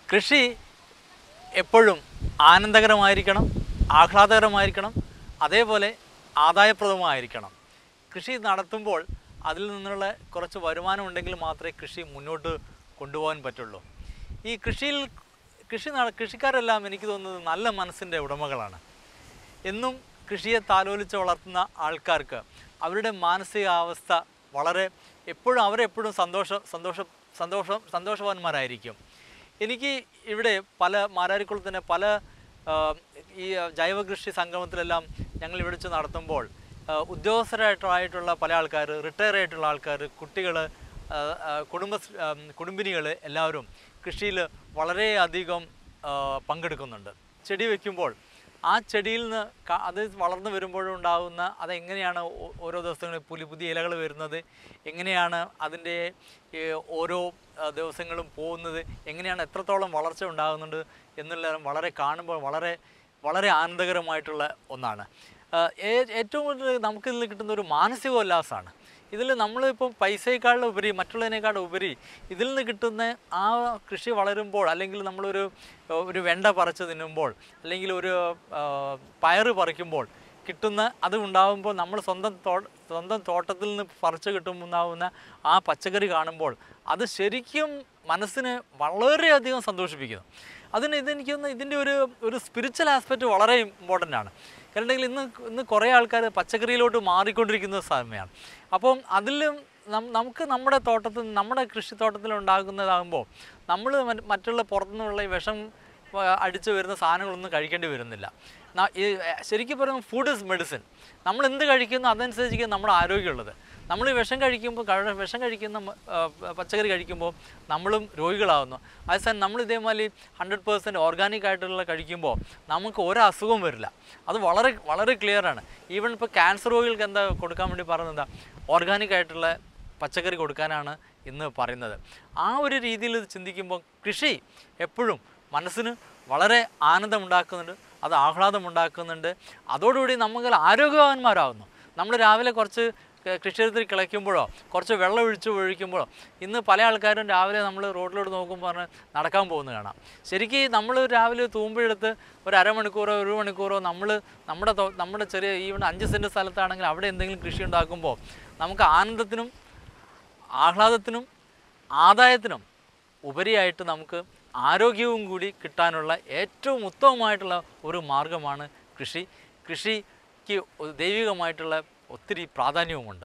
കൃഷി എപ്പോഴും ആനന്ദകരമായിരിക്കണം ആഹ്ലാദകരമായിരിക്കണം അതേപോലെ ആദായപ്രദമായിരിക്കണം കൃഷി നടത്തുമ്പോൾ അതിൽ നിന്നുള്ള കുറച്ച് വരുമാനം ഉണ്ടെങ്കിൽ മാത്രമേ കൃഷി മുന്നോട്ട് കൊണ്ടുപോകാൻ പറ്റുള്ളൂ ഈ കൃഷിയിൽ കൃഷി നട കൃഷിക്കാരെല്ലാം എനിക്ക് തോന്നുന്നത് നല്ല മനസ്സിൻ്റെ ഉടമകളാണ് എന്നും കൃഷിയെ താലോലിച്ച് വളർത്തുന്ന ആൾക്കാർക്ക് അവരുടെ മാനസികാവസ്ഥ വളരെ എപ്പോഴും അവരെപ്പോഴും സന്തോഷ സന്തോഷ സന്തോഷം സന്തോഷവാന്മാരായിരിക്കും എനിക്ക് ഇവിടെ പല മാരാരിക്കുളത്തിൻ്റെ പല ആ, ഈ ജൈവ കൃഷി സംഗമത്തിലെല്ലാം ഞങ്ങൾ ഇവിടെ വെച്ച് നടത്തുമ്പോൾ ആ, ഉദ്യോഗസ്ഥരായിട്ടുള്ള പല ആൾക്കാർ റിട്ടയർ ആയിട്ടുള്ള ആൾക്കാർ കുട്ടികൾ കുടുംബ കുടുംബിനികൾ എല്ലാവരും കൃഷിയിൽ വളരെയധികം ആ, പങ്കെടുക്കുന്നുണ്ട് ചെടി വയ്ക്കുമ്പോൾ ആ ചെടിയിൽ നിന്ന് ക- അത് വളർന്നു വരുമ്പോഴുണ്ടാകുന്ന അതെങ്ങനെയാണ് ഓ- ഓരോ ദിവസങ്ങളിൽ പുലി പുതിയ ഇലകൾ വരുന്നത് എങ്ങനെയാണ് അതിൻ്റെ ഈ ഓരോ ആ, ദിവസങ്ങളും പോകുന്നത് എങ്ങനെയാണ് എത്രത്തോളം വളർച്ച ഉണ്ടാകുന്നുണ്ട് എന്നുള്ളത് വളരെ കാണുമ്പോൾ വളരെ വളരെ ആനന്ദകരമായിട്ടുള്ള ഒന്നാണ് ആ, ഏ- ഏറ്റവും കൂടുതൽ നമുക്കിതിൽ നിന്ന് കിട്ടുന്ന ഒരു മാനസികോല്ലാസമാണ് ഇതിൽ നമ്മളിപ്പം പൈസയെക്കാളും ഉപരി മറ്റുള്ളതിനേക്കാളും ഉപരി ഇതിൽ നിന്ന് കിട്ടുന്ന ആ കൃഷി വളരുമ്പോൾ അല്ലെങ്കിൽ നമ്മളൊരു ഒരു വെണ്ട പറിച്ച് തിന്നുമ്പോൾ അല്ലെങ്കിൽ ഒരു ആ, പയറ് പറിക്കുമ്പോൾ കിട്ടുന്ന അത് ഉണ്ടാകുമ്പോൾ നമ്മൾ സ്വന്തം തോ സ്വന്തം തോട്ടത്തിൽ നിന്ന് പറിച്ച് കിട്ടുമ്പോണ്ടാവുന്ന ആ പച്ചക്കറി കാണുമ്പോൾ അത് ശരിക്കും മനസ്സിന് വളരെയധികം സന്തോഷിപ്പിക്കുന്നു അതിന് ഇതെനിക്ക് തോന്നുന്നു ഇതിൻ്റെ ഒരു ഒരു സ്പിരിച്വൽ ആസ്പെക്റ്റ് വളരെ ഇമ്പോർട്ടൻ്റ് ആണ് കാരണം ഉണ്ടെങ്കിൽ ഇന്ന് ഇന്ന് കുറേ ആൾക്കാർ പച്ചക്കറിയിലോട്ട് മാറിക്കൊണ്ടിരിക്കുന്ന സമയമാണ് അപ്പം അതിലും നം- നമുക്ക് നമ്മുടെ തോട്ടത്തിൽ നമ്മുടെ കൃഷിത്തോട്ടത്തിൽ ഉണ്ടാകുന്നതാകുമ്പോൾ നമ്മൾ മറ്റുള്ള പുറത്തുനിന്നുള്ള ഈ വിഷം ആ, അടിച്ച് വരുന്ന സാധനങ്ങളൊന്നും കഴിക്കേണ്ടി വരുന്നില്ല ന- ഈ എ, ശരിക്കും പറയുമ്പോൾ ഫുഡ് ഇസ് മെഡിസിൻ നമ്മൾ എന്ത് കഴിക്കുന്നു അതനുസരിച്ചിരിക്കും നമ്മുടെ ആരോഗ്യമുള്ളത് നമ്മൾ ഈ വിഷം കഴിക്കുമ്പോൾ കഴി- വിഷം കഴിക്കുന്ന മ- ആ, പച്ചക്കറി കഴിക്കുമ്പോൾ നമ്മളും രോഗികളാവുന്നു അതേസമയം നമ്മൾ ഇതേമാതിരി ഹൺഡ്രഡ് പേഴ്സൻറ്റ് ഓർഗാനിക് ആയിട്ടുള്ള കഴിക്കുമ്പോൾ നമുക്ക് ഒരു അസുഖവും വരില്ല അത് വളരെ വളരെ ക്ലിയറാണ് ഈവൻ ഇപ്പോൾ ക്യാൻസർ രോഗികൾക്ക് എന്താ കൊടുക്കാൻ വേണ്ടി പറയുന്നത് എന്താ ഓർഗാനിക് ആയിട്ടുള്ള പച്ചക്കറി കൊടുക്കാനാണ് ഇന്ന് പറയുന്നത് ആ ഒരു രീതിയിൽ ഇത് ചിന്തിക്കുമ്പോൾ കൃഷി എപ്പോഴും മനസ്സിന് വളരെ ആനന്ദമുണ്ടാക്കുന്നുണ്ട് അത് ആഹ്ലാദമുണ്ടാക്കുന്നുണ്ട് അതോടുകൂടി നമുക്ക് ആരോഗ്യവാന്മാരാകുന്നു നമ്മൾ രാവിലെ കുറച്ച് ക- കൃഷിയിടത്തിൽ കിളയ്ക്കുമ്പോഴോ കുറച്ച് വെള്ളം ഒഴിച്ച് ഒഴിക്കുമ്പോഴോ ഇന്ന് പല ആൾക്കാരും രാവിലെ നമ്മൾ റോഡിലോട്ട് നോക്കുമ്പോൾ പറഞ്ഞ് നടക്കാൻ പോകുന്നത് കാണാം ശരിക്കും നമ്മൾ രാവിലെ തൂമ്പെടുത്ത് ഒരു അരമണിക്കൂറോ ഒരു മണിക്കൂറോ നമ്മൾ നമ്മുടെ തോ- നമ്മുടെ ചെറിയ ഈവൻ അഞ്ച് സെൻറ്റ് സ്ഥലത്താണെങ്കിൽ അവിടെ എന്തെങ്കിലും കൃഷി ഉണ്ടാക്കുമ്പോൾ നമുക്ക് ആനന്ദത്തിനും ആഹ്ലാദത്തിനും ആദായത്തിനും ഉപരിയായിട്ട് നമുക്ക് ആരോഗ്യവും കൂടി കിട്ടാനുള്ള ഏറ്റവും ഉത്തമമായിട്ടുള്ള ഒരു മാർഗമാണ് കൃഷി കൃഷിക്ക് ദൈവികമായിട്ടുള്ള ഒത്തിരി പ്രാധാന്യവുമുണ്ട്